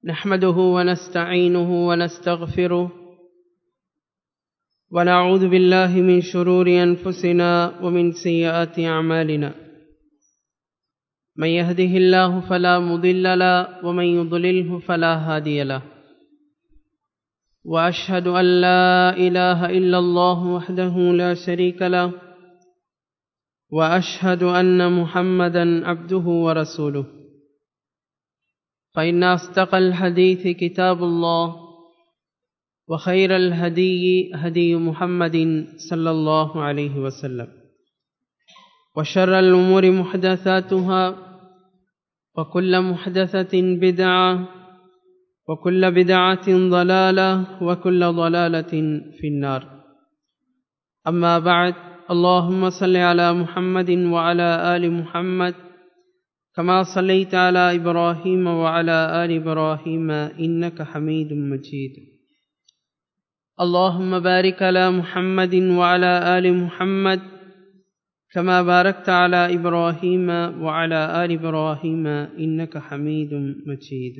نحمده ونستعينه ونستغفره ونعوذ بالله من شرور أنفسنا ومن سيئات أعمالنا من يهده الله فلا مضل له ومن يضلله فلا هادي له وأشهد أن لا إله إلا الله وحده لا شريك له وأشهد أن محمدا عبده ورسوله فإن أصدق الحديث كتاب الله وخير الهدي هدي محمد صلى الله عليه وسلم وشر الأمور محدثاتها وكل محدثة بدعة وكل بدعة ضلالة وكل ضلالة في النار أما بعد اللهم صل على محمد وعلى آل محمد كما صليت على إبراهيم وعلى آل إبراهيم إنك حميد مجيد اللهم بارك على محمد وعلى آل محمد كما باركت على إبراهيم وعلى آل إبراهيم إنك حميد مجيد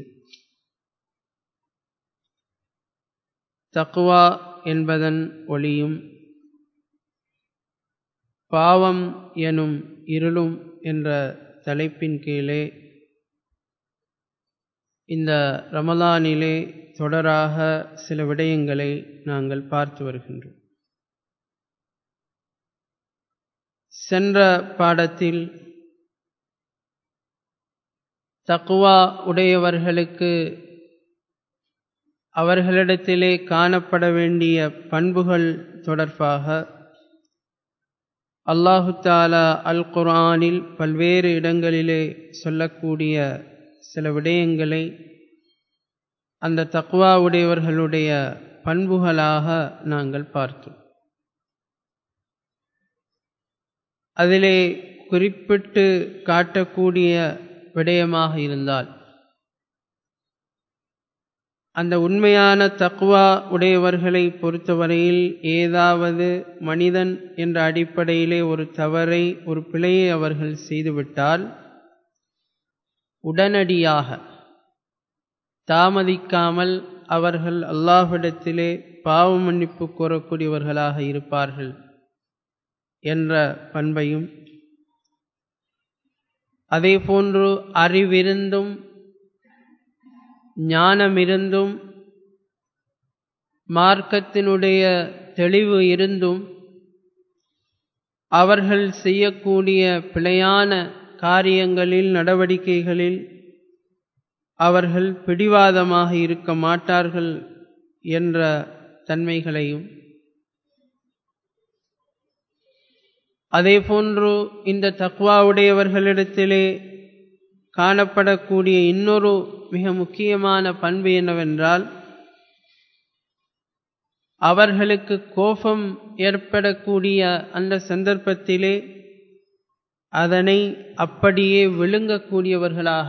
தக்குவா என்பதன் ஒளியும் பாவம் எனும் இருளும் என்ற தலைப்பின் கீழே இந்த ரமலானிலே தொடராக சில விடயங்களை நாங்கள் பார்த்து வருகின்றோம் சென்ற பாடத்தில் தக்குவா உடையவர்களுக்கு அவர்களிடத்திலே காணப்பட வேண்டிய பண்புகள் தொடர்பாக அல்லாஹு தாலா அல் குர்ஆனில் பல்வேறு இடங்களிலே சொல்லக்கூடிய சில விடயங்களை அந்த தக்குவா உடையவர்களுடைய பண்புகளாக நாங்கள் பார்த்தோம் அதிலே குறிப்பிட்டு காட்டக்கூடிய விடயமாக இருந்தால் அந்த உண்மையான தக்குவா உடையவர்களை பொறுத்தவரையில் ஏதாவது மனிதன் என்ற அடிப்படையிலே ஒரு தவறை ஒரு பிழையை அவர்கள் செய்துவிட்டால் உடனடியாக தாமதிக்காமல் அவர்கள் அல்லாஹ்விடத்திலே பாவ மன்னிப்பு கோரக்கூடியவர்களாக இருப்பார்கள் என்ற பண்பையும் அதே போன்று அறிவிருந்தும் ஞானமிருந்தும் மார்க்கத்தினுடைய தெளிவு இருந்தும் அவர்கள் செய்யக்கூடிய பிழையான காரியங்களில் நடவடிக்கைகளில் அவர்கள் பிடிவாதமாக இருக்க மாட்டார்கள் என்ற தன்மைகளையும் அதே போன்று இந்த தக்வாவுடையவர்களிடத்திலே காணப்படக்கூடிய இன்னொரு மிக முக்கியமான பண்பு என்னவென்றால் அவர்களுக்கு கோபம் ஏற்படக்கூடிய அந்த சந்தர்ப்பத்திலே அதனை அப்படியே விழுங்கக்கூடியவர்களாக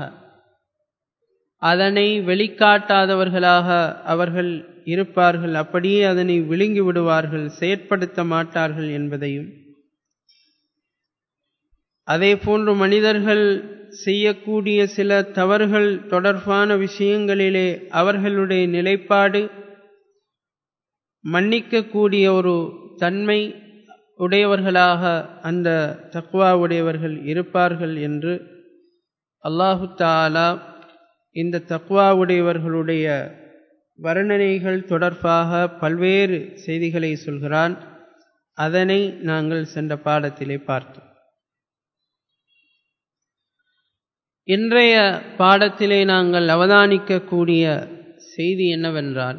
அதனை வெளிக்காட்டாதவர்களாக அவர்கள் இருப்பார்கள் அப்படியே அதனை விழுங்கி விடுவார்கள் செயற்படுத்த மாட்டார்கள் என்பதையும் அதே போன்று மனிதர்கள் செய்யக்கூடிய சில தவறுகள் தொடர்பான விஷயங்களிலே அவர்களுடைய நிலைப்பாடு மன்னிக்கக்கூடிய ஒரு தன்மை உடையவர்களாக அந்த தக்வா உடையவர்கள் இருப்பார்கள் என்று அல்லாஹு தாலா இந்த தக்வா உடையவர்களுடைய வர்ணனைகள் தொடர்பாக பல்வேறு செய்திகளை சொல்கிறான் அதனை நாங்கள் சென்ற பாடத்திலே பார்த்தோம் இன்றைய பாடத்திலே நாங்கள் அவதானிக்கக்கூடிய செய்தி என்னவென்றால்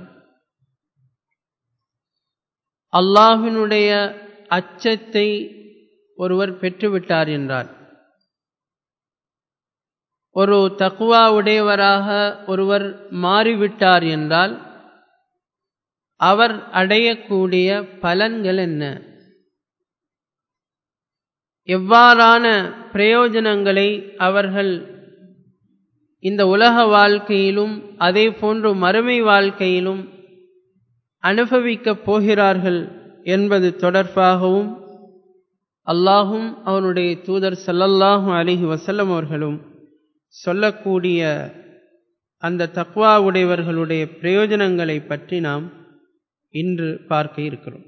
அல்லாஹினுடைய அச்சத்தை ஒருவர் பெற்றுவிட்டார் என்றார் ஒரு தக்குவா உடையவராக ஒருவர் மாறிவிட்டார் என்றால் அவர் அடையக்கூடிய பலன்கள் என்ன எவ்வாறான பிரயோஜனங்களை அவர்கள் இந்த உலக வாழ்க்கையிலும் அதே போன்று மறுமை வாழ்க்கையிலும் அனுபவிக்கப் போகிறார்கள் என்பது தொடர்பாகவும் அல்லாஹும் அவனுடைய தூதர் ஸல்லல்லாஹு அலைஹி வஸல்லம் அவர்களும் சொல்லக்கூடிய அந்த தக்வா உடையவர்களுடைய பிரயோஜனங்களை பற்றி நாம் இன்று பார்க்க இருக்கிறோம்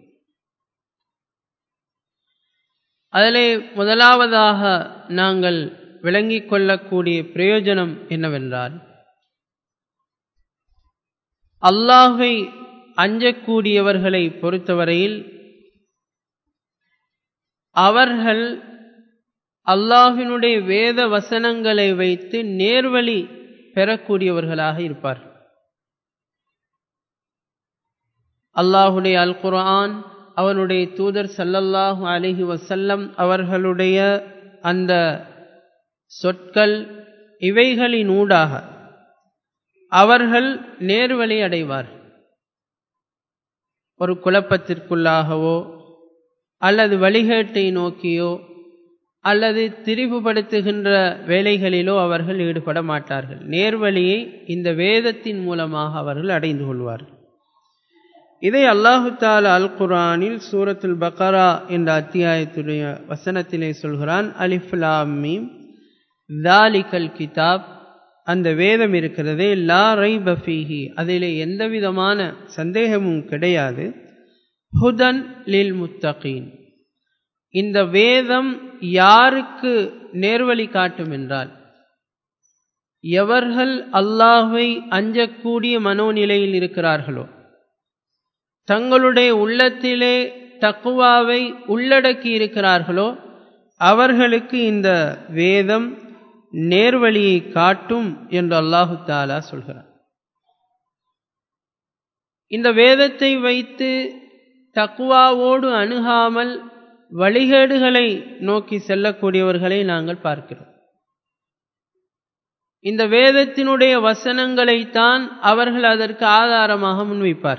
அதிலே முதலாவதாக நாங்கள் விளங்கிக் கொள்ளக்கூடிய பிரயோஜனம் என்னவென்றால் அல்லாஹை அஞ்சக்கூடியவர்களை பொறுத்தவரையில் அவர்கள் அல்லாஹினுடைய வேத வசனங்களை வைத்து நேர்வழி பெறக்கூடியவர்களாக இருப்பார் அல்லாஹுடைய அல் குர்ஆன் அவனுடைய தூதர் சல்லல்லாஹு அலிஹி வசல்லம் அவர்களுடைய அந்த சொற்கள் இவைகளின் ஊடாக அவர்கள் நேர்வழி அடைவார் ஒரு குழப்பத்திற்குள்ளாகவோ அல்லது வழிகேட்டை நோக்கியோ அல்லது திரிவுபடுத்துகின்ற வேலைகளிலோ அவர்கள் ஈடுபட மாட்டார்கள் நேர்வழியை இந்த வேதத்தின் மூலமாக அவர்கள் அடைந்து கொள்வார்கள் இதை அல்லாஹு தாலா அல் குரானில் சூரத்துல் பக்கரா என்ற அத்தியாயத்துடைய வசனத்திலே சொல்கிறான் அலிஃப்லாமீம் தாலிகல் கிதாப் அந்த வேதம் இருக்கிறதே லா ரை பஃபீஹி அதிலே எந்த விதமான சந்தேகமும் கிடையாது ஹுதன் லில் முத்தகீன் இந்த வேதம் யாருக்கு நேர்வழி காட்டும் என்றால் எவர்கள் அல்லாஹை அஞ்சக்கூடிய மனோநிலையில் இருக்கிறார்களோ தங்களுடைய உள்ளத்திலே தக்குவாவை உள்ளடக்கி இருக்கிறார்களோ அவர்களுக்கு இந்த வேதம் நேர்வழியை காட்டும் என்று அல்லாஹு தாலா சொல்கிறார் இந்த வேதத்தை வைத்து தக்குவாவோடு அணுகாமல் வழிகேடுகளை நோக்கி செல்லக்கூடியவர்களை நாங்கள் பார்க்கிறோம் இந்த வேதத்தினுடைய வசனங்களைத்தான் அவர்கள் அதற்கு ஆதாரமாக முன்வைப்பார்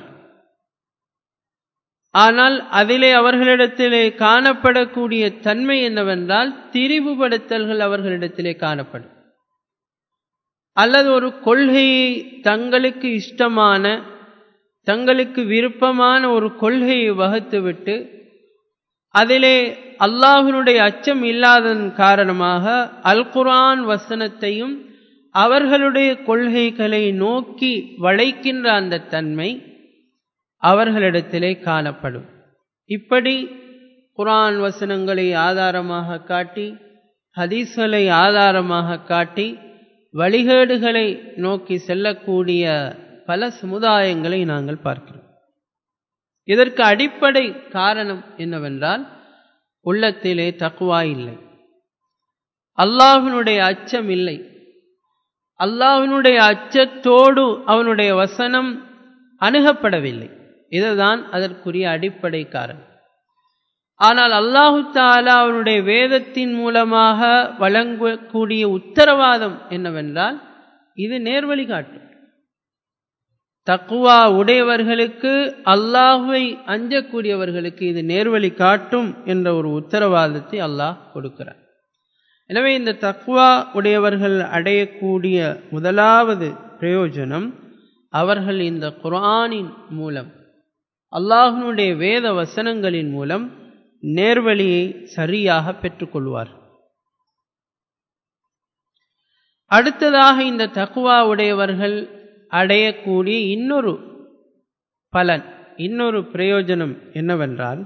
ஆனால் அதிலே அவர்களிடத்திலே காணப்படக்கூடிய தன்மை என்னவென்றால் திரிவுபடுத்தல்கள் அவர்களிடத்திலே காணப்படும் அல்லது ஒரு கொள்கையை தங்களுக்கு இஷ்டமான தங்களுக்கு விருப்பமான ஒரு கொள்கையை வகுத்துவிட்டு அதிலே அல்லாஹினுடைய அச்சம் இல்லாததன் காரணமாக அல் குரான் வசனத்தையும் அவர்களுடைய கொள்கைகளை நோக்கி வளைக்கின்ற அந்த தன்மை அவர்களிடத்திலே காணப்படும் இப்படி குரான் வசனங்களை ஆதாரமாக காட்டி ஹதீஸ்களை ஆதாரமாக காட்டி வழிகேடுகளை நோக்கி செல்லக்கூடிய பல சமுதாயங்களை நாங்கள் பார்க்கிறோம் இதற்கு அடிப்படை காரணம் என்னவென்றால் உள்ளத்திலே தக்குவா இல்லை அல்லாஹினுடைய அச்சம் இல்லை அல்லாஹினுடைய அச்சத்தோடு அவனுடைய வசனம் அணுகப்படவில்லை இதுதான் அதற்குரிய அடிப்படை காரணம் ஆனால் அல்லாஹு தாலா அவனுடைய வேதத்தின் மூலமாக வழங்கக்கூடிய உத்தரவாதம் என்னவென்றால் இது நேர்வழி காட்டும் தக்குவா உடையவர்களுக்கு அல்லாஹுவை அஞ்சக்கூடியவர்களுக்கு இது நேர்வழி காட்டும் என்ற ஒரு உத்தரவாதத்தை அல்லாஹ் கொடுக்கிறார் எனவே இந்த தக்குவா உடையவர்கள் அடையக்கூடிய முதலாவது பிரயோஜனம் அவர்கள் இந்த குரானின் மூலம் அல்லாஹனுடைய வேத வசனங்களின் மூலம் நேர்வழியை சரியாக பெற்றுக்கொள்வார் அடுத்ததாக இந்த தக்குவா உடையவர்கள் அடையக்கூடிய இன்னொரு பலன் இன்னொரு பிரயோஜனம் என்னவென்றால்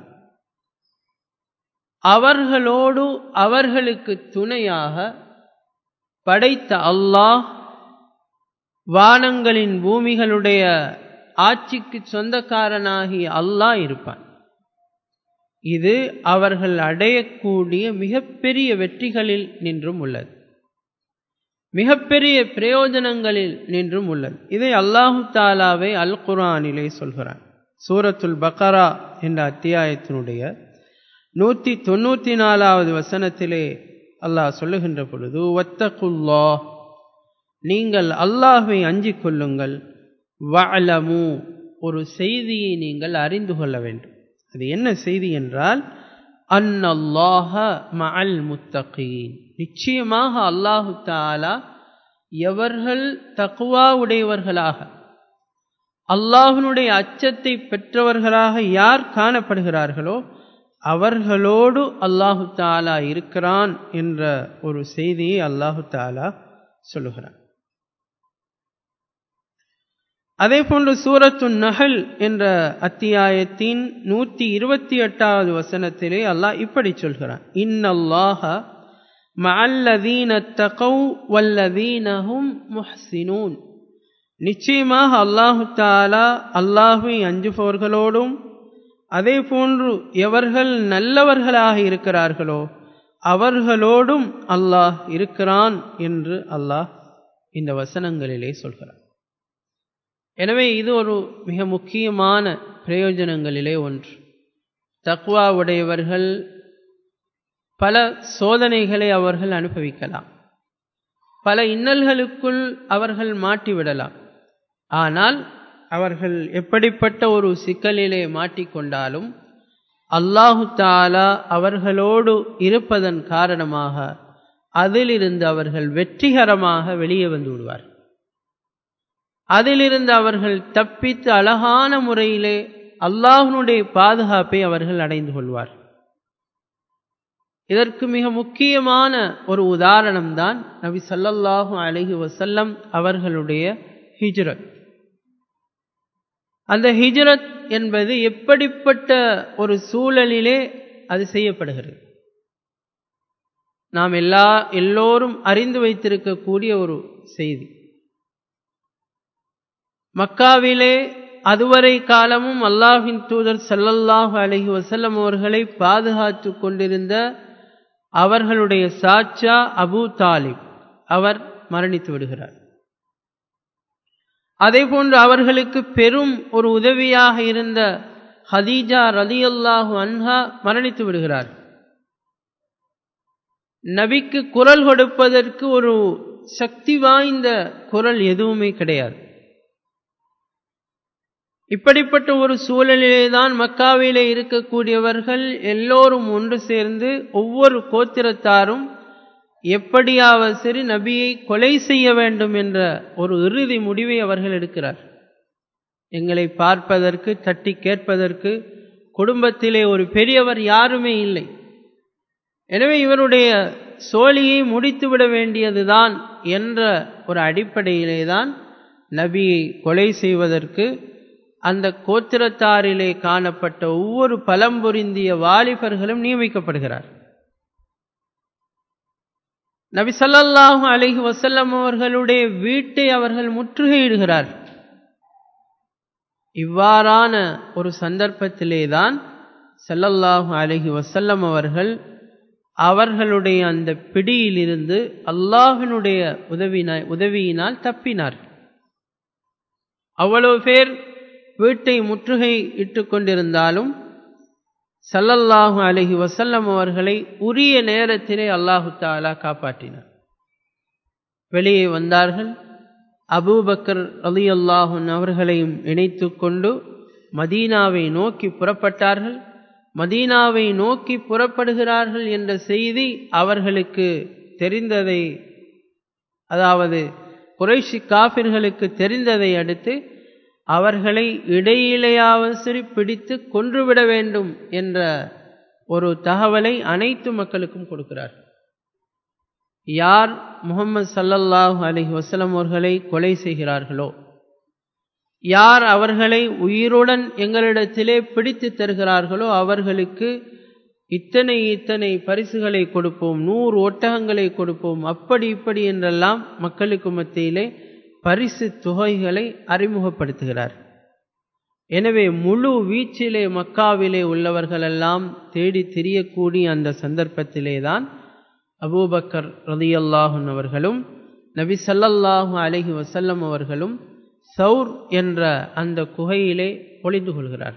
அவர்களோடு அவர்களுக்கு துணையாக படைத்த அல்லாஹ் வானங்களின் பூமிகளுடைய ஆட்சிக்கு சொந்தக்காரனாகிய அல்லாஹ் இருப்பான் இது அவர்கள் அடையக்கூடிய மிகப்பெரிய வெற்றிகளில் நின்றும் உள்ளது மிகப்பெரிய பிரயோஜனங்களில் நின்றும் உள்ளது இதை அல்லாஹு தாலாவை அல் குரானிலே சொல்கிறான் சூரத்துல் பக்கரா என்ற அத்தியாயத்தினுடைய நூற்றி தொண்ணூற்றி நாலாவது வசனத்திலே அல்லாஹ் சொல்லுகின்ற பொழுது ஒத்தகுல்லா நீங்கள் அல்லாஹை அஞ்சிக் கொள்ளுங்கள் வஅலமு ஒரு செய்தியை நீங்கள் அறிந்து கொள்ள வேண்டும் அது என்ன செய்தி என்றால் அன்னல்லாஹ மஅல் முத்தகீன் நிச்சயமாக அல்லாஹு தாலா எவர்கள் தக்குவா உடையவர்களாக அல்லாஹனுடைய அச்சத்தை பெற்றவர்களாக யார் காணப்படுகிறார்களோ அவர்களோடு அல்லாஹு தாலா இருக்கிறான் என்ற ஒரு செய்தியை அல்லாஹு தாலா சொல்லுகிறான் அதே போன்று சூரத்து நஹல் என்ற அத்தியாயத்தின் நூற்றி இருபத்தி எட்டாவது வசனத்திலே அல்லாஹ் இப்படி சொல்கிறான் இன்னல்லாஹ மல்லதீன தகௌ வல்லதீனஹும் முஹ்சினூன் நிச்சயமாக அல்லாஹு தாலா அல்லாஹுவை அஞ்சுபவர்களோடும் அதே போன்று எவர்கள் நல்லவர்களாக இருக்கிறார்களோ அவர்களோடும் அல்லாஹ் இருக்கிறான் என்று அல்லாஹ் இந்த வசனங்களிலே சொல்கிறார் எனவே இது ஒரு மிக முக்கியமான பிரயோஜனங்களிலே ஒன்று தக்வா உடையவர்கள் பல சோதனைகளை அவர்கள் அனுபவிக்கலாம் பல இன்னல்களுக்குள் அவர்கள் மாட்டிவிடலாம் ஆனால் அவர்கள் எப்படிப்பட்ட ஒரு சிக்கலிலே மாட்டிக்கொண்டாலும் அல்லாஹு தாலா அவர்களோடு இருப்பதன் காரணமாக அதிலிருந்து அவர்கள் வெற்றிகரமாக வெளியே வந்து விடுவார் அதிலிருந்து அவர்கள் தப்பித்து அழகான முறையிலே அல்லாஹனுடைய பாதுகாப்பை அவர்கள் அடைந்து கொள்வார் இதற்கு மிக முக்கியமான ஒரு உதாரணம் தான் நபி சல்லல்லாஹு அலஹி வசல்லம் அவர்களுடைய ஹிஜ்ரத் அந்த ஹிஜ்ரத் என்பது எப்படிப்பட்ட ஒரு சூழலிலே அது செய்யப்படுகிறது நாம் எல்லா எல்லோரும் அறிந்து வைத்திருக்கக்கூடிய ஒரு செய்தி மக்காவிலே அதுவரை காலமும் அல்லாஹின் தூதர் சல்லல்லாஹு அலஹி வசல்லம் அவர்களை பாதுகாத்து கொண்டிருந்த அவர்களுடைய சாச்சா அபு தாலிப் அவர் மரணித்து விடுகிறார் அதே போன்று அவர்களுக்கு பெரும் ஒரு உதவியாக இருந்த ஹதீஜா ரலியல்லாஹு அன்ஹா மரணித்து விடுகிறார் நபிக்கு குரல் கொடுப்பதற்கு ஒரு சக்தி வாய்ந்த குரல் எதுவுமே கிடையாது இப்படிப்பட்ட ஒரு சூழலிலே தான் மக்காவிலே இருக்கக்கூடியவர்கள் எல்லோரும் ஒன்று சேர்ந்து ஒவ்வொரு கோத்திரத்தாரும் எப்படியாவது சரி நபியை கொலை செய்ய வேண்டும் என்ற ஒரு இறுதி முடிவை அவர்கள் எடுக்கிறார் எங்களை பார்ப்பதற்கு தட்டி கேட்பதற்கு குடும்பத்திலே ஒரு பெரியவர் யாருமே இல்லை எனவே இவருடைய சோழியை முடித்துவிட வேண்டியதுதான் என்ற ஒரு அடிப்படையிலே தான் நபியை கொலை செய்வதற்கு அந்த கோத்திரத்தாரிலே காணப்பட்ட ஒவ்வொரு பலம் பொருந்திய வாலிபர்களும் நியமிக்கப்படுகிறார் நபி சல்லல்லாஹு அலஹி வசல்லம் அவர்களுடைய வீட்டை அவர்கள் முற்றுகையிடுகிறார் இவ்வாறான ஒரு சந்தர்ப்பத்திலே தான் சல்லல்லாஹு அலஹி வசல்லம் அவர்கள் அவர்களுடைய அந்த பிடியிலிருந்து அல்லாஹினுடைய உதவினால் உதவியினால் தப்பினார் அவ்வளவு பேர் வீட்டை முற்றுகை இட்டு கொண்டிருந்தாலும் சல்லல்லாஹு அலஹி வசல்லம் அவர்களை உரிய நேரத்திலே அல்லாஹு தாலா காப்பாற்றினார் வெளியே வந்தார்கள் அபூபக்கர் அலி அல்லாஹுன் அவர்களையும் இணைத்து கொண்டு மதீனாவை நோக்கி புறப்பட்டார்கள் மதீனாவை நோக்கி புறப்படுகிறார்கள் என்ற செய்தி அவர்களுக்கு தெரிந்ததை அதாவது குறைஷி காபிர்களுக்கு தெரிந்ததை அடுத்து அவர்களை இடையிலேயாவது சரி பிடித்து கொன்றுவிட வேண்டும் என்ற ஒரு தகவலை அனைத்து மக்களுக்கும் கொடுக்கிறார் யார் முகமது சல்லல்லாஹு அலஹி வசலம் அவர்களை கொலை செய்கிறார்களோ யார் அவர்களை உயிருடன் எங்களிடத்திலே பிடித்து தருகிறார்களோ அவர்களுக்கு இத்தனை இத்தனை பரிசுகளை கொடுப்போம் நூறு ஒட்டகங்களை கொடுப்போம் அப்படி இப்படி என்றெல்லாம் மக்களுக்கு மத்தியிலே பரிசு தொகைகளை அறிமுகப்படுத்துகிறார் எனவே முழு வீச்சிலே மக்காவிலே உள்ளவர்களெல்லாம் தேடி திரியக்கூடிய அந்த சந்தர்ப்பத்திலே தான் அபூபக்கர் ரதியல்லாஹன் அவர்களும் நபி சல்லல்லாஹு அலஹி வசல்லம் அவர்களும் சௌர் என்ற அந்த குகையிலே ஒளிந்து கொள்கிறார்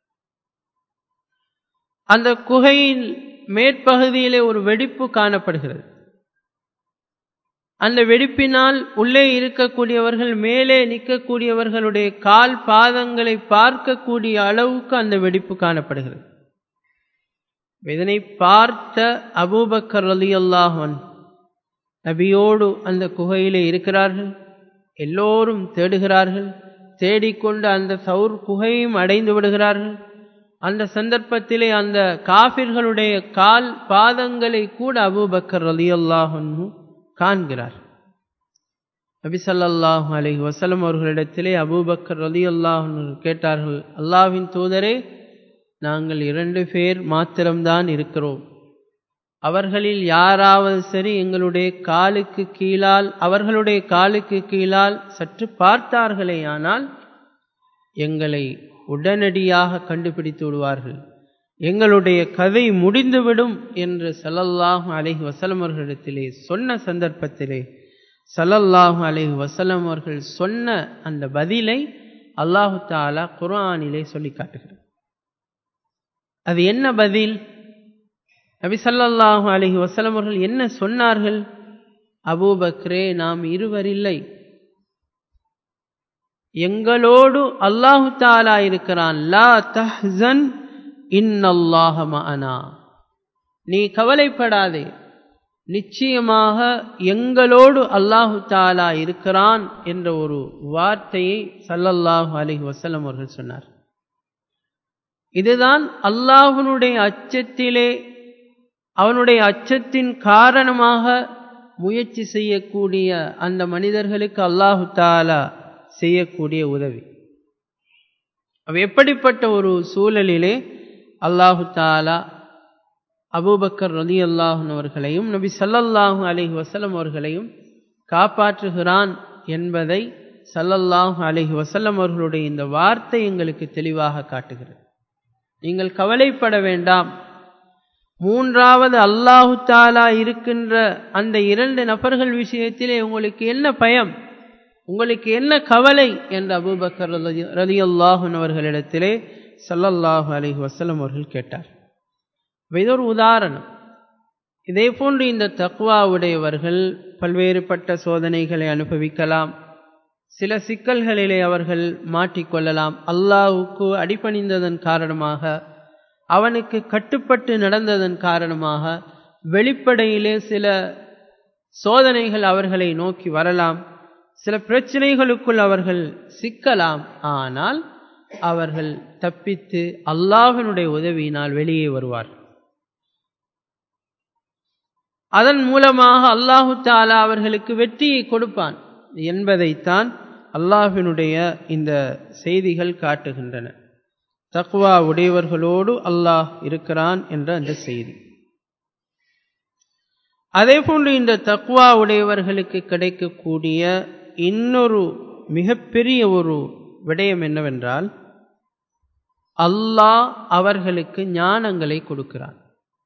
அந்த குகையின் மேற்பகுதியிலே ஒரு வெடிப்பு காணப்படுகிறது அந்த வெடிப்பினால் உள்ளே இருக்கக்கூடியவர்கள் மேலே நிற்கக்கூடியவர்களுடைய கால் பாதங்களை பார்க்கக்கூடிய அளவுக்கு அந்த வெடிப்பு காணப்படுகிறது இதனை பார்த்த அபூபக்கர் அலி அல்லாஹன் நபியோடு அந்த குகையிலே இருக்கிறார்கள் எல்லோரும் தேடுகிறார்கள் தேடிக்கொண்டு அந்த சவுர் குகையும் அடைந்து விடுகிறார்கள் அந்த சந்தர்ப்பத்திலே அந்த காபிர்களுடைய கால் பாதங்களை கூட அபூபக்கர் அலி அல்லாஹன்னு காண்கிறார் நபி ஸல்லல்லாஹு அலைஹி வஸல்லம் அவர்களிடத்திலே அபூபக்கர் ரலியல்லாஹு அன்ஹு கேட்டார்கள் அல்லாஹ்வின் தூதரே நாங்கள் இரண்டு பேர் மாத்திரம்தான் இருக்கிறோம் அவர்களில் யாராவது சரி எங்களுடைய காலுக்கு கீழால் அவர்களுடைய காலுக்கு கீழால் சற்று பார்த்தார்களேயானால் எங்களை உடனடியாக கண்டுபிடித்து விடுவார்கள் எங்களுடைய கதை முடிந்துவிடும் என்று சல்லல்லாஹு அலைஹி வசலம் அவர்களிடத்திலே சொன்ன சந்தர்ப்பத்திலே சல்லல்லாஹு அலைஹி வசலம் அவர்கள் சொன்ன அந்த பதிலை அல்லாஹு தாலா குர்ஆனிலே சொல்லி காட்டுகிறார் அது என்ன பதில் நபி சல்லல்லாஹு அலைஹி வசலம் அவர்கள் என்ன சொன்னார்கள் அபூபக்ரே நாம் இருவரில்லை எங்களோடு அல்லாஹு தாலா இருக்கிறான் லா தஹ்சன் இன்னல்லாஹ மஅனா நீ கவலைப்படாதே நிச்சயமாக எங்களோடு அல்லாஹு தாலா இருக்கிறான் என்ற ஒரு வார்த்தையை சல்லல்லாஹு அலைஹி வசல்லம் அவர்கள் சொன்னார் இதுதான் அல்லாஹனுடைய அச்சத்திலே அவனுடைய அச்சத்தின் காரணமாக முயற்சி செய்யக்கூடிய அந்த மனிதர்களுக்கு அல்லாஹு தாலா செய்யக்கூடிய உதவி அவ எப்படிப்பட்ட ஒரு சூழலிலே அல்லாஹு தாலா அபூபக்கர் ரலி அல்லாஹன் அவர்களையும் நபி சல்லல்லாஹு அலஹி வசலம் அவர்களையும் காப்பாற்றுகிறான் என்பதை சல்லல்லாஹு அலஹி வசல்லம் அவர்களுடைய இந்த வார்த்தை எங்களுக்கு தெளிவாக காட்டுகிறது நீங்கள் கவலைப்பட வேண்டாம் மூன்றாவது அல்லாஹு தாலா இருக்கின்ற அந்த இரண்டு நபர்கள் விஷயத்திலே உங்களுக்கு என்ன பயம் உங்களுக்கு என்ன கவலை என்று அபூபக்கர் ரலி அல்லாஹன் அவர்களிடத்திலே சல்லல்லாஹு அலஹி வசலம் அவர்கள் கேட்டார் இது ஒரு உதாரணம் இதே போன்று இந்த தக்குவா உடையவர்கள் பல்வேறுபட்ட சோதனைகளை அனுபவிக்கலாம் சில சிக்கல்களிலே அவர்கள் மாட்டிக்கொள்ளலாம் அல்லாஹுக்கு அடிபணிந்ததன் காரணமாக அவனுக்கு கட்டுப்பட்டு நடந்ததன் காரணமாக வெளிப்படையிலே சில சோதனைகள் அவர்களை நோக்கி வரலாம் சில பிரச்சனைகளுக்குள் அவர்கள் சிக்கலாம் ஆனால் அவர்கள் தப்பித்து அல்லாஹனுடைய உதவியினால் வெளியே வருவார் அதன் மூலமாக அல்லாஹு தாலா அவர்களுக்கு வெற்றியை கொடுப்பான் என்பதைத்தான் அல்லாஹினுடைய இந்த செய்திகள் காட்டுகின்றன தக்வா உடையவர்களோடு அல்லாஹ் இருக்கிறான் என்ற அந்த செய்தி அதே போன்று இந்த தக்வா உடையவர்களுக்கு கிடைக்கக்கூடிய இன்னொரு மிகப்பெரிய ஒரு விடயம் என்னவென்றால் அல்லாஹ் அவர்களுக்கு ஞானங்களை கொடுக்கிறான்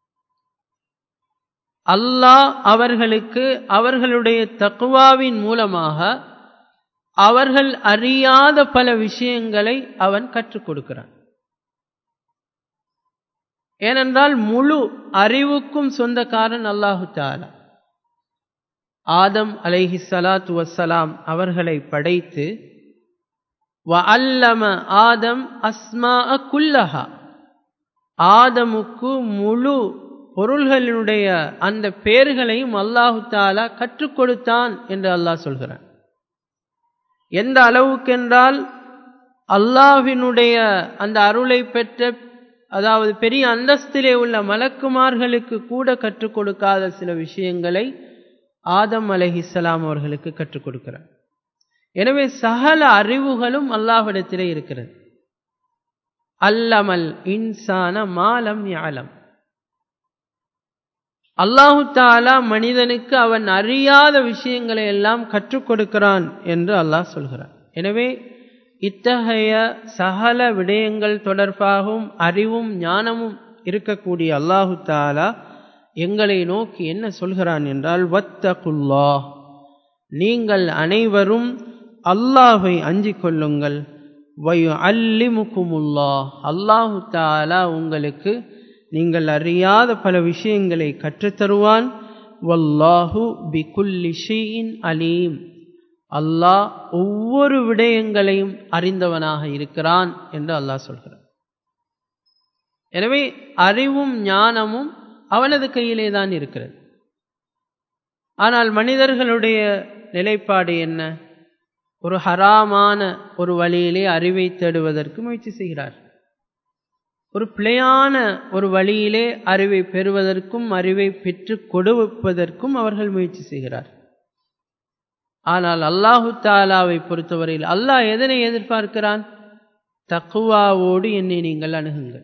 அல்லாஹ் அவர்களுக்கு அவர்களுடைய தக்குவாவின் மூலமாக அவர்கள் அறியாத பல விஷயங்களை அவன் கற்றுக் கொடுக்கிறான் ஏனென்றால் முழு அறிவுக்கும் சொந்தக்காரன் அல்லாஹு தாலா ஆதம் அலைஹி சலாத்து வசலாம் அவர்களை படைத்து வ அல்லம ஆதம் அஸ்மா குல்லஹா ஆதமுக்கு முழு பொருள்களினுடைய அந்த பெயர்களையும் அல்லாஹு தாலா கற்றுக் கொடுத்தான் என்று அல்லாஹ் சொல்கிறான் எந்த அளவுக்கென்றால் அல்லாஹினுடைய அந்த அருளை பெற்ற அதாவது பெரிய அந்தஸ்திலே உள்ள மலக்குமார்களுக்கு கூட கற்றுக் கொடுக்காத சில விஷயங்களை ஆதம் அலஹிஸ்லாம் அவர்களுக்கு கற்றுக் கொடுக்கிறார் எனவே சகல அறிவுகளும் அல்லாஹிடத்திலே இருக்கிறது அல்லமல் இன்சான மாலம் யாலம் அல்லாஹு தாலா மனிதனுக்கு அவன் அறியாத விஷயங்களை எல்லாம் கற்றுக் கொடுக்கிறான் என்று அல்லாஹ் சொல்கிறான் எனவே இத்தகைய சகல விடயங்கள் தொடர்பாகவும் அறிவும் ஞானமும் இருக்கக்கூடிய அல்லாஹு தாலா எங்களை நோக்கி என்ன சொல்கிறான் என்றால் வத்தகுல்லா நீங்கள் அனைவரும் அல்லாஹை அஞ்சிக் கொள்ளுங்கள் வயு அல்லிமுக்குமுல்லா அல்லாஹு தாலா உங்களுக்கு நீங்கள் அறியாத பல விஷயங்களை கற்றுத்தருவான் வல்லாஹு பிகுல்லி ஷீயின் அலீம் அல்லாஹ் ஒவ்வொரு விடயங்களையும் அறிந்தவனாக இருக்கிறான் என்று அல்லாஹ் சொல்கிறான் எனவே அறிவும் ஞானமும் அவனது கையிலே தான் இருக்கிறது ஆனால் மனிதர்களுடைய நிலைப்பாடு என்ன ஒரு ஹராமான ஒரு வழியிலே அறிவை தேடுவதற்கு முயற்சி செய்கிறார் ஒரு பிழையான ஒரு வழியிலே அறிவை பெறுவதற்கும் அறிவை பெற்று கொடுப்பதற்கும் அவர்கள் முயற்சி செய்கிறார் ஆனால் அல்லாஹு தாலாவை பொறுத்தவரையில் அல்லாஹ் எதனை எதிர்பார்க்கிறான் தக்குவாவோடு என்னை நீங்கள் அணுகுங்கள்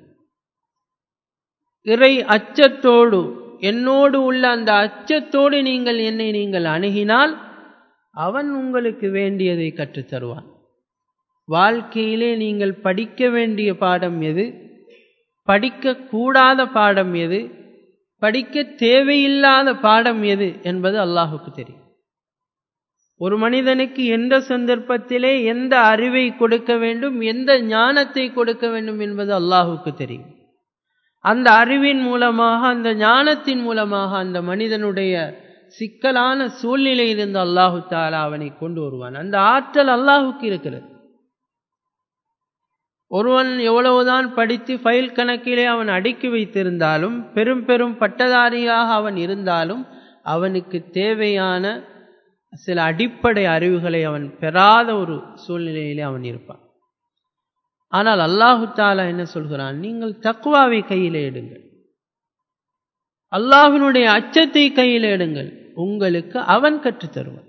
இறை அச்சத்தோடு என்னோடு உள்ள அந்த அச்சத்தோடு நீங்கள் என்னை நீங்கள் அணுகினால் அவன் உங்களுக்கு வேண்டியதை கற்றுத்தருவான் வாழ்க்கையிலே நீங்கள் படிக்க வேண்டிய பாடம் எது படிக்கக்கூடாத பாடம் எது படிக்க தேவையில்லாத பாடம் எது என்பது அல்லாஹுக்கு தெரியும் ஒரு மனிதனுக்கு எந்த சந்தர்ப்பத்திலே எந்த அறிவை கொடுக்க வேண்டும் எந்த ஞானத்தை கொடுக்க வேண்டும் என்பது அல்லாஹுக்கு தெரியும் அந்த அறிவின் மூலமாக அந்த ஞானத்தின் மூலமாக அந்த மனிதனுடைய சிக்கலான சூழ்நிலையிலிருந்து அல்லாஹு தாலா அவனை கொண்டு வருவான் அந்த ஆற்றல் அல்லாஹுக்கு இருக்கிறது ஒருவன் எவ்வளவுதான் படித்து ஃபைல் கணக்கிலே அவன் அடுக்கி வைத்திருந்தாலும் பெரும் பெரும் பட்டதாரியாக அவன் இருந்தாலும் அவனுக்கு தேவையான சில அடிப்படை அறிவுகளை அவன் பெறாத ஒரு சூழ்நிலையிலே அவன் இருப்பான் ஆனால் அல்லாஹு தாலா என்ன சொல்கிறான் நீங்கள் தக்குவாவை கையில் எடுங்கள் அல்லாஹினுடைய அச்சத்தை கையில் எடுங்கள் உங்களுக்கு அவன் கற்றுத்தருவான்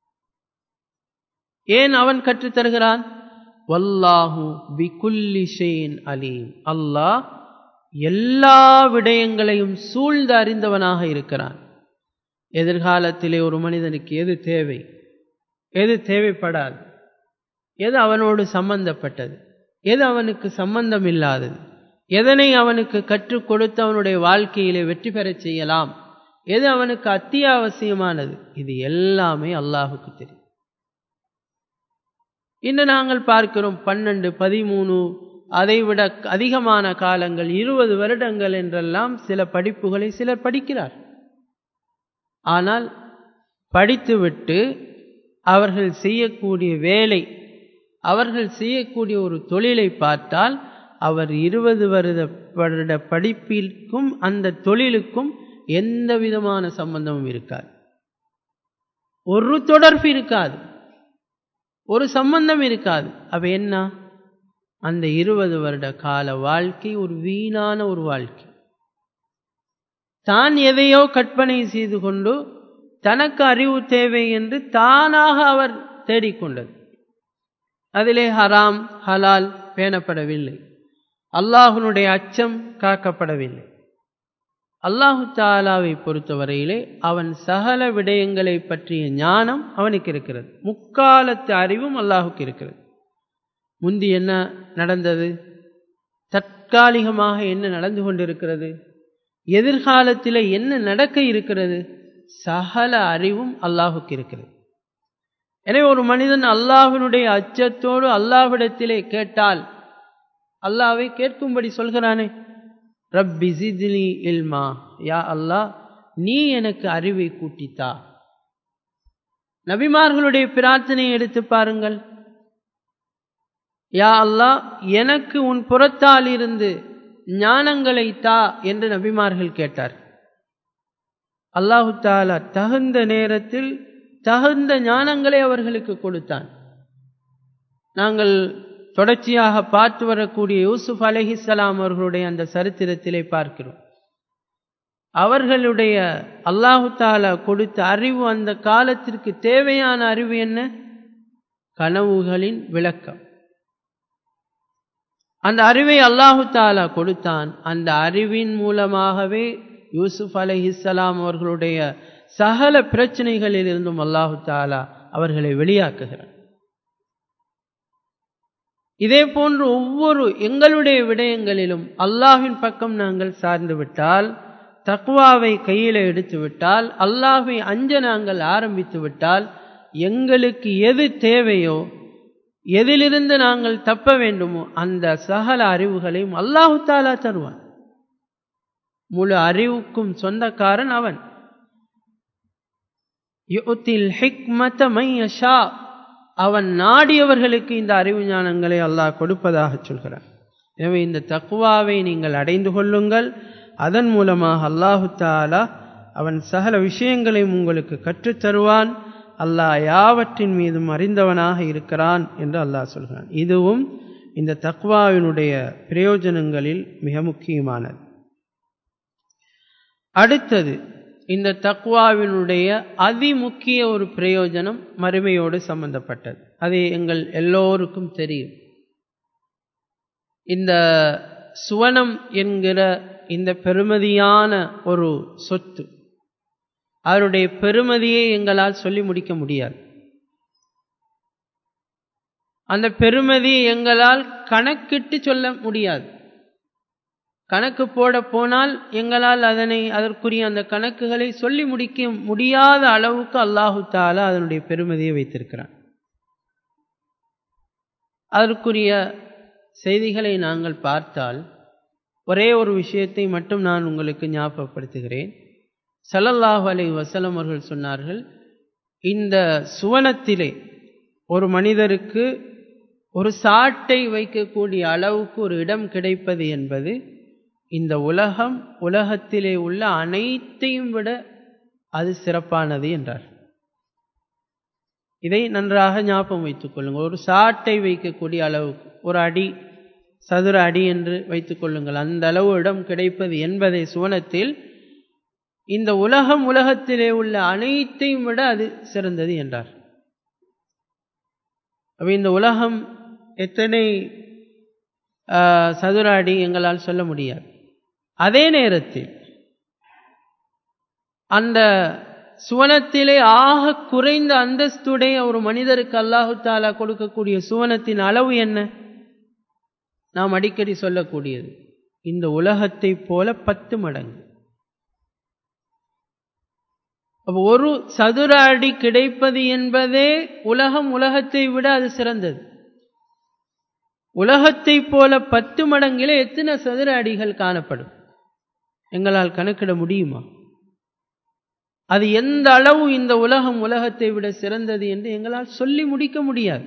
ஏன் அவன் கற்றுத்தருகிறான் வல்லாஹு பிகுல்லி ஷெயின் அலீம் அல்லாஹ் எல்லா விடயங்களையும் சூழ்ந்து அறிந்தவனாக இருக்கிறான் எதிர்காலத்திலே ஒரு மனிதனுக்கு எது தேவை எது தேவைப்படாது எது அவனோடு சம்பந்தப்பட்டது எது அவனுக்கு சம்பந்தம் இல்லாதது எதனை அவனுக்கு கற்றுக் கொடுத்து அவனுடைய வாழ்க்கையிலே வெற்றி பெறச் செய்யலாம் எது அவனுக்கு அத்தியாவசியமானது இது எல்லாமே அல்லாஹுக்கு தெரியும் இன்று நாங்கள் பார்க்கிறோம் பன்னெண்டு பதிமூணு அதைவிட அதிகமான காலங்கள் இருபது வருடங்கள் என்றெல்லாம் சில படிப்புகளை சிலர் படிக்கிறார் ஆனால் படித்துவிட்டு அவர்கள் செய்யக்கூடிய வேலை அவர்கள் செய்யக்கூடிய ஒரு தொழிலை பார்த்தால் அவர் இருபது வருட வருட படிப்பிற்கும் அந்த தொழிலுக்கும் எந்த விதமான சம்பந்தமும் இருக்காது ஒரு தொடர்பு இருக்காது ஒரு சம்பந்தம் இருக்காது அவ என்ன அந்த இருபது வருட கால வாழ்க்கை ஒரு வீணான ஒரு வாழ்க்கை தான் எதையோ கற்பனை செய்து கொண்டு தனக்கு அறிவு தேவை என்று தானாக அவர் தேடிக்கொண்டது அதிலே ஹராம் ஹலால் பேணப்படவில்லை அல்லாஹுனுடைய அச்சம் காக்கப்படவில்லை அல்லாஹு தாலாவை பொறுத்தவரையிலே அவன் சகல விடயங்களை பற்றிய ஞானம் அவனுக்கு இருக்கிறது முக்காலத்து அறிவும் அல்லாஹுக்கு இருக்கிறது முந்தி என்ன நடந்தது தற்காலிகமாக என்ன நடந்து கொண்டிருக்கிறது எதிர்காலத்தில் என்ன நடக்க இருக்கிறது சகல அறிவும் அல்லாஹுக்கு இருக்கிறது எனவே ஒரு மனிதன் அல்லாஹினுடைய அச்சத்தோடு அல்லாஹ்விடத்திலே கேட்டால் அல்லாவை கேட்கும்படி சொல்கிறானே ரப்பி ஜித்னி இல்மா யா அல்லாஹ் நீ எனக்கு அறிவை கூட்டித்தா நபிமார்களுடைய பிரார்த்தனை எடுத்து பாருங்கள் யா அல்லாஹ் எனக்கு உன் புறத்தால் இருந்து ஞானங்களை தா என்று நபிமார்கள் கேட்டார் அல்லாஹு தாலா தகுந்த நேரத்தில் தகுந்த ஞானங்களை அவர்களுக்கு கொடுத்தான் நாங்கள் தொடர்ச்சியாக பார்த்து வரக்கூடிய யூசுப் அலஹிசலாம் அவர்களுடைய அந்த சரித்திரத்திலே பார்க்கிறோம் அவர்களுடைய அல்லாஹு தாலா கொடுத்த அறிவு அந்த காலத்திற்கு தேவையான அறிவு என்ன கனவுகளின் விளக்கம் அந்த அறிவை அல்லாஹு தாலா கொடுத்தான் அந்த அறிவின் மூலமாகவே யூசுப் அலஹிசலாம் அவர்களுடைய சகல பிரச்சனைகளில் இருந்தும் அல்லாஹு தாலா அவர்களை வெளியாக்குகிறார் இதே போன்று ஒவ்வொரு எங்களுடைய விடயங்களிலும் அல்லாஹின் பக்கம் நாங்கள் சார்ந்து விட்டால் தக்வாவை கையில் எடுத்து விட்டால் அல்லாஹை அஞ்ச நாங்கள் ஆரம்பித்து விட்டால் எங்களுக்கு எது தேவையோ எதிலிருந்து நாங்கள் தப்ப வேண்டுமோ அந்த சகல அறிவுகளையும் அல்லாஹு தாலா தருவான் முழு அறிவுக்கும் சொந்தக்காரன் அவன் யுத்தில் ஹிக்மத மையஷா அவன் நாடியவர்களுக்கு இந்த அறிவு ஞானங்களை அல்லாஹ் கொடுப்பதாக சொல்கிறான் எனவே இந்த தக்குவாவை நீங்கள் அடைந்து கொள்ளுங்கள் அதன் மூலமாக அல்லாஹு தாலா அவன் சகல விஷயங்களையும் உங்களுக்கு கற்றுத்தருவான் அல்லாஹ் யாவற்றின் மீதும் அறிந்தவனாக இருக்கிறான் என்று அல்லாஹ் சொல்கிறான் இதுவும் இந்த தக்வாவினுடைய பிரயோஜனங்களில் மிக முக்கியமானது அடுத்தது இந்த தக்குவாவினுடைய அதிமுக்கிய ஒரு பிரயோஜனம் மறுமையோடு சம்பந்தப்பட்டது அது எங்கள் எல்லோருக்கும் தெரியும் இந்த சுவனம் என்கிற இந்த பெருமதியான ஒரு சொத்து அவருடைய பெருமதியை எங்களால் சொல்லி முடிக்க முடியாது அந்த பெருமதியை எங்களால் கணக்கிட்டு சொல்ல முடியாது கணக்கு போட போனால் எங்களால் அதனை அதற்குரிய அந்த கணக்குகளை சொல்லி முடிக்க முடியாத அளவுக்கு அல்லாஹு தாலா அதனுடைய பெருமதியை வைத்திருக்கிறான் அதற்குரிய செய்திகளை நாங்கள் பார்த்தால் ஒரே ஒரு விஷயத்தை மட்டும் நான் உங்களுக்கு ஞாபகப்படுத்துகிறேன் சல்லல்லாஹு அலை வசலம் அவர்கள் சொன்னார்கள் இந்த சுவனத்திலே ஒரு மனிதருக்கு ஒரு சாட்டை வைக்கக்கூடிய அளவுக்கு ஒரு இடம் கிடைப்பது என்பது இந்த உலகம் உலகத்திலே உள்ள அனைத்தையும் விட அது சிறப்பானது என்றார் இதை நன்றாக ஞாபகம் வைத்துக் கொள்ளுங்கள் ஒரு சாட்டை வைக்கக்கூடிய அளவுக்கு ஒரு அடி சதுர அடி என்று வைத்துக் கொள்ளுங்கள் அந்த அளவு இடம் கிடைப்பது என்பதை சுவனத்தில் இந்த உலகம் உலகத்திலே உள்ள அனைத்தையும் விட அது சிறந்தது என்றார் அப்ப இந்த உலகம் எத்தனை சதுர அடி எங்களால் சொல்ல முடியாது அதே நேரத்தில் அந்த சுவனத்திலே ஆக குறைந்த அந்தஸ்துடைய ஒரு மனிதருக்கு அல்லாஹு தாலா கொடுக்கக்கூடிய சுவனத்தின் அளவு என்ன நாம் அடிக்கடி சொல்லக்கூடியது இந்த உலகத்தை போல பத்து மடங்கு ஒரு சதுர அடி கிடைப்பது என்பதே உலகம் உலகத்தை விட அது சிறந்தது உலகத்தை போல பத்து மடங்கிலே எத்தனை சதுர அடிகள் காணப்படும் எங்களால் கணக்கிட முடியுமா அது எந்த அளவு இந்த உலகம் உலகத்தை விட சிறந்தது என்று எங்களால் சொல்லி முடிக்க முடியாது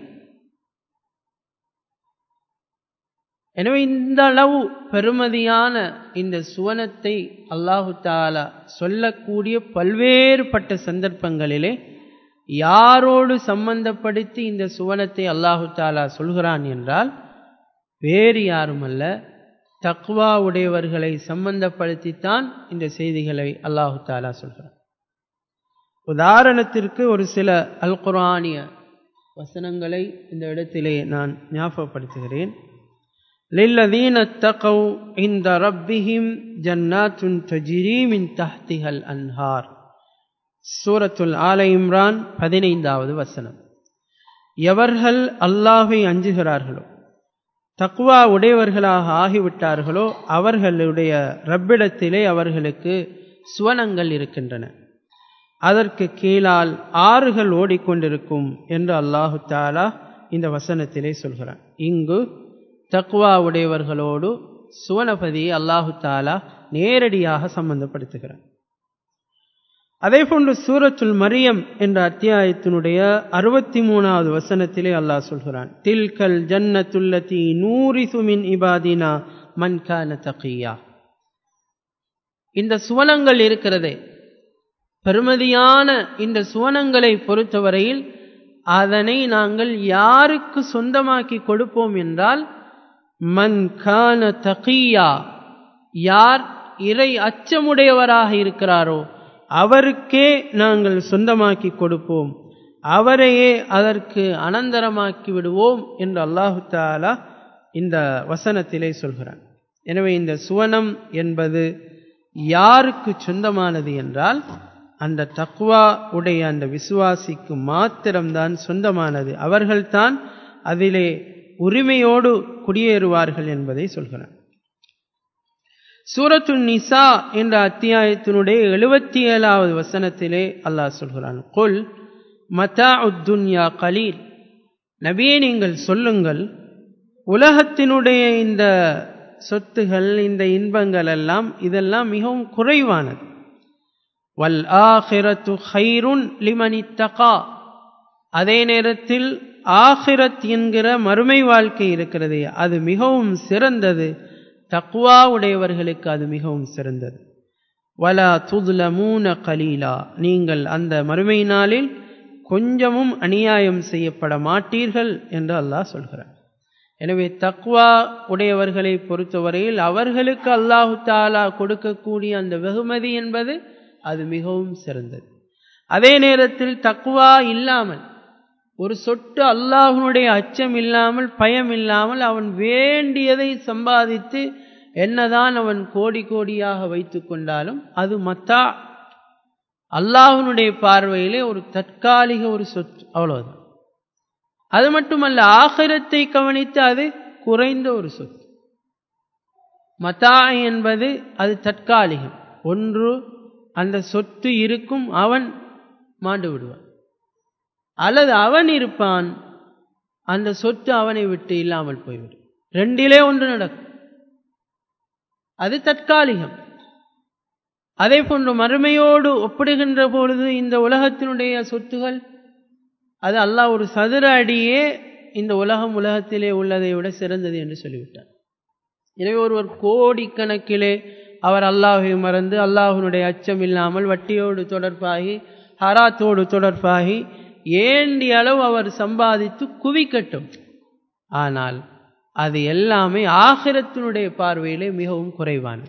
எனவே இந்த அளவு பெருமதியான இந்த சுவனத்தை அல்லாஹு தாலா சொல்லக்கூடிய பல்வேறுபட்ட சந்தர்ப்பங்களிலே யாரோடு சம்பந்தப்படுத்தி இந்த சுவனத்தை அல்லாஹு தாலா சொல்கிறான் என்றால் வேறு யாருமல்ல தக்வா உடையவர்களை சம்பந்தப்படுத்தித்தான் இந்த செய்திகளை அல்லாஹு தாலா சொல்கிறான் உதாரணத்திற்கு ஒரு சில அல் குரானிய வசனங்களை இந்த இடத்திலே நான் ஞாபகப்படுத்துகிறேன் للذين اتقوا عند ربهم جنات تجري من تحتها الأنهار சூரத்துல் ஆல இம்ரான் பதினைந்தாவது வசனம் எவர்கள் அல்லாஹை அஞ்சுகிறார்களோ தக்குவா உடையவர்களாக ஆகிவிட்டார்களோ அவர்களுடைய ரப்பிடத்திலே அவர்களுக்கு சுவனங்கள் இருக்கின்றன அதற்கு கீழால் ஆறுகள் ஓடிக்கொண்டிருக்கும் என்று அல்லாஹு தாலா இந்த வசனத்திலே சொல்கிறான் இங்கு தக்குவா உடையவர்களோடு சுவனபதியை அல்லாஹு தாலா நேரடியாக சம்பந்தப்படுத்துகிறான் அதே போன்று சூரத்துல் மரியம் என்ற அத்தியாயத்தினுடைய அறுபத்தி மூணாவது வசனத்திலே அல்லாஹ் சொல்கிறான் தில்கல் ஜன்னத்துல்லதி நூரிசுமின் இபாதினா மன்கான தகியா இந்த சுவனங்கள் இருக்கிறதே பெருமதியான இந்த சுவனங்களை பொறுத்தவரையில் அதனை நாங்கள் யாருக்கு சொந்தமாக்கி கொடுப்போம் என்றால் மன் கான தகியா யார் இறை அச்சமுடையவராக இருக்கிறாரோ அவருக்கே நாங்கள் சொந்தமாக்கி கொடுப்போம் அவரையே அதற்கு அனந்தரமாக்கி விடுவோம் என்று அல்லாஹு தாலா இந்த வசனத்திலே சொல்கிறான் எனவே இந்த சுவனம் என்பது யாருக்கு சொந்தமானது என்றால் அந்த தக்குவா உடைய அந்த விசுவாசிக்கு மாத்திரம்தான் சொந்தமானது அவர்கள்தான் அதிலே உரிமையோடு குடியேறுவார்கள் என்பதை சொல்கிறான் சூரத்து நிசா என்ற அத்தியாயத்தினுடைய எழுபத்தி ஏழாவது வசனத்திலே அல்லாஹ் சொல்கிறான் கொல் மதா உத்துன்யா கலீல் நபியே நீங்கள் சொல்லுங்கள் உலகத்தினுடைய இந்த சொத்துகள் இந்த இன்பங்கள் எல்லாம் இதெல்லாம் மிகவும் குறைவானது வல் ஆஹிரத்து ஹைருன் லிமனித்தகா அதே நேரத்தில் ஆஹிரத் என்கிற மறுமை வாழ்க்கை இருக்கிறதே அது மிகவும் சிறந்தது தக்குவா உடையவர்களுக்கு அது மிகவும் சிறந்தது வலா துதுலமூன கலீலா நீங்கள் அந்த மறுமை நாளில் கொஞ்சமும் அநியாயம் செய்யப்பட மாட்டீர்கள் என்று அல்லாஹ் சொல்கிறார் எனவே தக்வா உடையவர்களை பொறுத்தவரையில் அவர்களுக்கு அல்லாஹு தாலா கொடுக்கக்கூடிய அந்த வெகுமதி என்பது அது மிகவும் சிறந்தது அதே நேரத்தில் தக்குவா இல்லாமல் ஒரு சொட்டு அல்லாஹனுடைய அச்சம் இல்லாமல் பயம் இல்லாமல் அவன் வேண்டியதை சம்பாதித்து என்னதான் அவன் கோடி கோடியாக வைத்து கொண்டாலும் அது மத்தா அல்லாஹனுடைய பார்வையிலே ஒரு தற்காலிக ஒரு சொத்து அவ்வளவுதான் அது மட்டுமல்ல ஆகிரத்தை கவனித்து அது குறைந்த ஒரு சொத்து மத்தா என்பது அது தற்காலிகம் ஒன்று அந்த சொத்து இருக்கும் அவன் மாண்டு விடுவான் அல்லது அவன் இருப்பான் அந்த சொத்து அவனை விட்டு இல்லாமல் போய்விடும் ரெண்டிலே ஒன்று நடக்கும் அது தற்காலிகம் அதே போன்று மறுமையோடு ஒப்பிடுகின்ற பொழுது இந்த உலகத்தினுடைய சொத்துகள் அது அல்லாஹ் ஒரு சதுர அடியே இந்த உலகம் உலகத்திலே உள்ளதை விட சிறந்தது என்று சொல்லிவிட்டார் எனவே ஒருவர் கோடிக்கணக்கிலே அவர் அல்லாஹை மறந்து அல்லாஹனுடைய அச்சம் இல்லாமல் வட்டியோடு தொடர்பாகி ஹராத்தோடு தொடர்பாகி ஏண்டிய அளவு அவர் சம்பாதித்து குவிக்கட்டும் ஆனால் அது எல்லாமே ஆகிரத்தினுடைய பார்வையிலே மிகவும் குறைவானது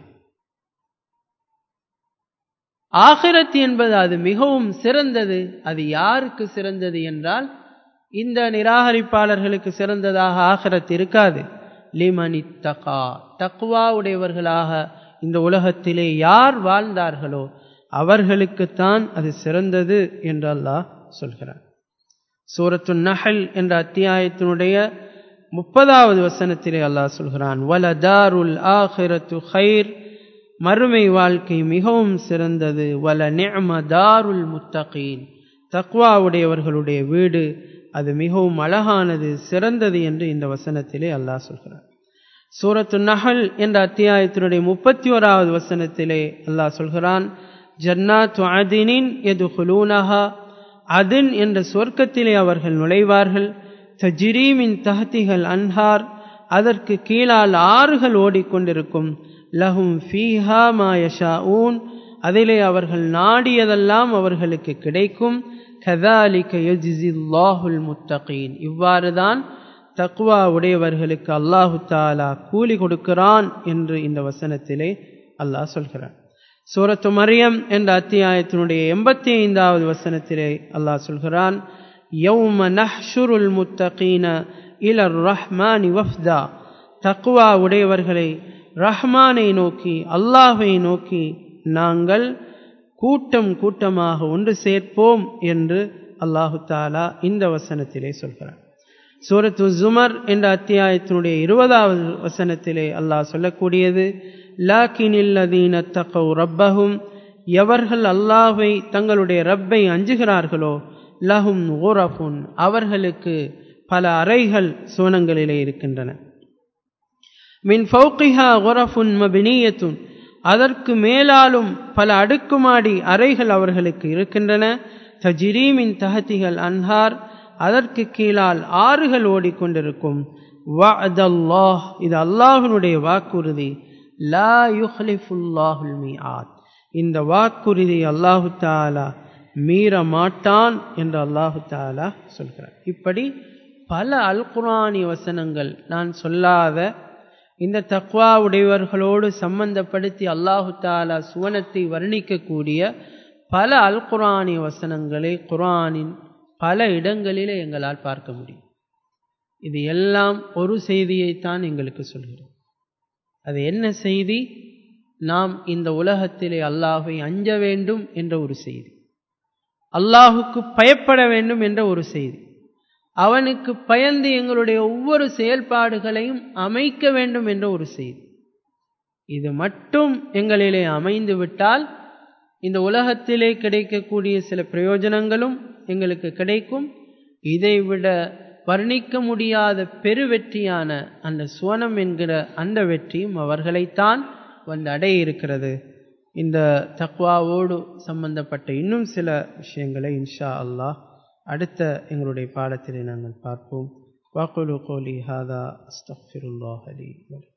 ஆகிரத் என்பது அது மிகவும் சிறந்தது அது யாருக்கு சிறந்தது என்றால் இந்த நிராகரிப்பாளர்களுக்கு சிறந்ததாக ஆகிரத் இருக்காது லிமனி தகா தக்குவா உடையவர்களாக இந்த உலகத்திலே யார் வாழ்ந்தார்களோ அவர்களுக்குத்தான் அது சிறந்தது என்று அல்லாஹ் சொல்கிறார் சூரத்து நஹல் என்ற அத்தியாயத்தினுடைய முப்பதாவது வசனத்திலே அல்லாஹ் சொல்கிறான் வல தாருல் ஆஹிரத்து ஹைர் மறுமை வாழ்க்கை மிகவும் சிறந்தது வல நிஅம தாருல் முத்தகீன் தக்வா உடையவர்களுடைய வீடு அது மிகவும் அழகானது சிறந்தது என்று இந்த வசனத்திலே அல்லாஹ் சொல்கிறார் சூரத்து நஹல் என்ற அத்தியாயத்தினுடைய முப்பத்தி ஓராவது வசனத்திலே அல்லாஹ் சொல்கிறான் ஜன்னாத்து அதினின் எது ஹுலூனஹா அதின் என்ற சொர்க்கத்திலே அவர்கள் நுழைவார்கள் தஜிரீமின் தஹத்திகள் அன்ஹார் அதற்கு கீழால் ஆறுகள் ஓடிக்கொண்டிருக்கும் லஹும் ஃபீஹா மா யஷாஊன் அதிலே அவர்கள் நாடியதெல்லாம் அவர்களுக்கு கிடைக்கும் கதாலிக்க யஜிசில்லாஹுல் முத்தகீன் இவ்வாறுதான் தக்வா உடையவர்களுக்கு அல்லாஹு தாலா கூலி கொடுக்கிறான் என்று இந்த வசனத்திலே அல்லாஹ் சொல்கிறான் சூரத்து மரியம் என்ற அத்தியாயத்தினுடைய எண்பத்தி ஐந்தாவது வசனத்திலே அல்லாஹ் சொல்கிறான் யௌம நஹ்ஷுருல் முத்தகீன இலர் ரஹ்மானி வஃப்தா தக்வா உடையவர்களை ரஹ்மானை நோக்கி அல்லாஹை நோக்கி நாங்கள் கூட்டம் கூட்டமாக ஒன்று சேர்ப்போம் என்று அல்லாஹு தாலா இந்த வசனத்திலே சொல்கிறார் சூரத்து ஜுமர் என்ற அத்தியாயத்தினுடைய இருபதாவது வசனத்திலே அல்லாஹ் சொல்லக்கூடியது லாக்கினில்லதீன தகவ் ரப்பகும் எவர்கள் அல்லாஹை தங்களுடைய ரப்பை அஞ்சுகிறார்களோ லஹும் ஓரஃபுன் அவர்களுக்கு பல அறைகள் சோனங்களிலே இருக்கின்றன மின் ஃபௌகிஹா ஒரஃபுன் மபினியத்துன் அதற்கு மேலாலும் பல அடுக்குமாடி அறைகள் அவர்களுக்கு இருக்கின்றன தஜிரீமின் தகத்திகள் அன்ஹார் அதற்கு கீழால் ஆறுகள் ஓடிக்கொண்டிருக்கும் வஅதல்லாஹ் இது அல்லாஹ்வினுடைய வாக்குறுதி லா யுஹ்லிஃபுல்லாஹுல் மீஆத் இந்த வாக்குறுதி அல்லாஹு தாலா மீற மாட்டான் என்று அல்லாஹு தாலா சொல்கிறார் இப்படி பல அல் குரானி வசனங்கள் நான் சொல்லாத இந்த தக்வா உடையவர்களோடு சம்பந்தப்படுத்தி அல்லாஹு தாலா சுவனத்தை வர்ணிக்கக்கூடிய பல அல் குரானி வசனங்களை குரானின் பல இடங்களிலே எங்களால் பார்க்க முடியும் இது எல்லாம் ஒரு செய்தியைத்தான் எங்களுக்கு சொல்கிறோம் அது என்ன செய்தி நாம் இந்த உலகத்திலே அல்லாஹை அஞ்ச வேண்டும் என்ற ஒரு செய்தி அல்லாஹுக்கு பயப்பட வேண்டும் என்ற ஒரு செய்தி அவனுக்கு பயந்து எங்களுடைய ஒவ்வொரு செயல்பாடுகளையும் அமைக்க வேண்டும் என்ற ஒரு செய்தி இது மட்டும் எங்களிலே அமைந்து விட்டால் இந்த உலகத்திலே கிடைக்கக்கூடிய சில பிரயோஜனங்களும் எங்களுக்கு கிடைக்கும் இதைவிட வர்ணிக்க முடியாத பெருவெற்றியான அந்த சுவனம் என்கிற அந்த வெற்றியும் அவர்களைத்தான் வந்து அடைய இருக்கிறது இந்த தக்வாவோடு சம்பந்தப்பட்ட இன்னும் சில விஷயங்களை இன்ஷா அல்லாஹ் அடுத்த எங்களுடைய பாடத்திலே நாங்கள் பார்ப்போம் வாக்குலு கோலி ஹாதா அஸ்தஃபிருல்லாஹ் அலி